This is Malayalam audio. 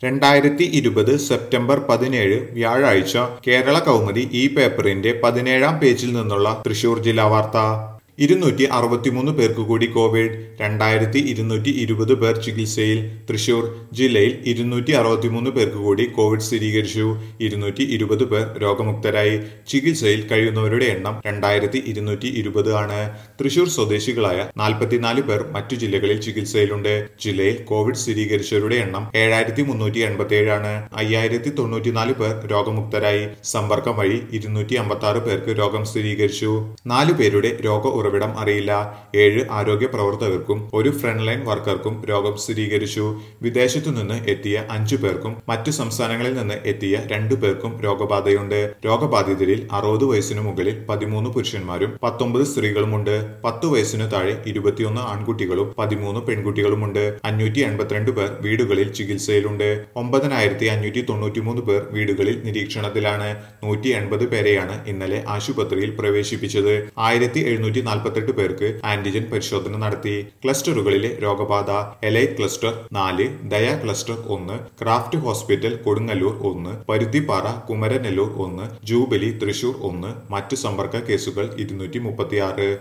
രണ്ടായിരത്തി ഇരുപത് സെപ്റ്റംബർ പതിനേഴ് വ്യാഴാഴ്ച കേരള കൗമുദി ഈ പേപ്പറിന്റെ പതിനേഴാം പേജിൽ നിന്നുള്ള തൃശൂർ ജില്ലാ വാർത്ത ഇരുന്നൂറ്റി അറുപത്തിമൂന്ന് പേർക്ക് കൂടി കോവിഡ് രണ്ടായിരത്തി ഇരുന്നൂറ്റി ഇരുപത് പേർ ചികിത്സയിൽ തൃശൂർ ജില്ലയിൽ ഇരുന്നൂറ്റി അറുപത്തിമൂന്ന് പേർക്ക് കൂടി കോവിഡ് സ്ഥിരീകരിച്ചു ഇരുന്നൂറ്റി ഇരുപത് പേർ രോഗമുക്തരായി ചികിത്സയിൽ കഴിയുന്നവരുടെ എണ്ണം രണ്ടായിരത്തി ഇരുന്നൂറ്റി ഇരുപത് ആണ് തൃശൂർ സ്വദേശികളായ നാൽപ്പത്തിനാല് പേർ മറ്റു ജില്ലകളിൽ ചികിത്സയിലുണ്ട് ജില്ലയിൽ കോവിഡ് സ്ഥിരീകരിച്ചവരുടെ എണ്ണം ഏഴായിരത്തി മുന്നൂറ്റി എൺപത്തി ഏഴാണ് അയ്യായിരത്തി തൊണ്ണൂറ്റിനാല് പേർ രോഗമുക്തരായി സമ്പർക്കം വഴി ഇരുന്നൂറ്റി അമ്പത്തി ആറ് പേർക്ക് രോഗം സ്ഥിരീകരിച്ചു നാലു പേരുടെ രോഗ ഉറവിടം അറിയില്ല ഏഴ് ആരോഗ്യ പ്രവർത്തകർക്കും ഒരു ഫ്രണ്ട് ലൈൻ വർക്കർക്കും രോഗം സ്ഥിരീകരിച്ചു വിദേശത്തു നിന്ന് എത്തിയ അഞ്ചു പേർക്കും മറ്റു സംസ്ഥാനങ്ങളിൽ നിന്ന് എത്തിയ രണ്ടു പേർക്കും രോഗബാധയുണ്ട് രോഗബാധിതരിൽ അറുപത് വയസ്സിനു മുകളിൽ പതിമൂന്ന് പുരുഷന്മാരും പത്തൊമ്പത് സ്ത്രീകളുമുണ്ട് പത്തു വയസ്സിനു താഴെ ഇരുപത്തിയൊന്ന് ആൺകുട്ടികളും പതിമൂന്ന് പെൺകുട്ടികളുമുണ്ട് അഞ്ഞൂറ്റി എൺപത്തിരണ്ട് പേർ വീടുകളിൽ ചികിത്സയിലുണ്ട് ഒമ്പതിനായിരത്തി അഞ്ഞൂറ്റി തൊണ്ണൂറ്റിമൂന്ന് പേർ വീടുകളിൽ നിരീക്ഷണത്തിലാണ് നൂറ്റി എൺപത് പേരെയാണ് ഇന്നലെ ആശുപത്രിയിൽ പ്രവേശിപ്പിച്ചത് ആയിരത്തി എഴുന്നൂറ്റി നാൽപ്പത്തെട്ട് പേർക്ക് ആന്റിജൻ പരിശോധന നടത്തി ക്ലസ്റ്ററുകളിലെ രോഗബാധ എലൈറ്റ് ക്ലസ്റ്റർ നാല് ദയ ക്ലസ്റ്റർ ഒന്ന് ക്രാഫ്റ്റ് ഹോസ്പിറ്റൽ കൊടുങ്ങല്ലൂർ ഒന്ന് പരുത്തിപ്പാറ കുമരനെല്ലൂർ ഒന്ന് ജൂബിലി തൃശൂർ ഒന്ന് മറ്റു സമ്പർക്ക കേസുകൾ ഇരുന്നൂറ്റി മുപ്പത്തിയാറ്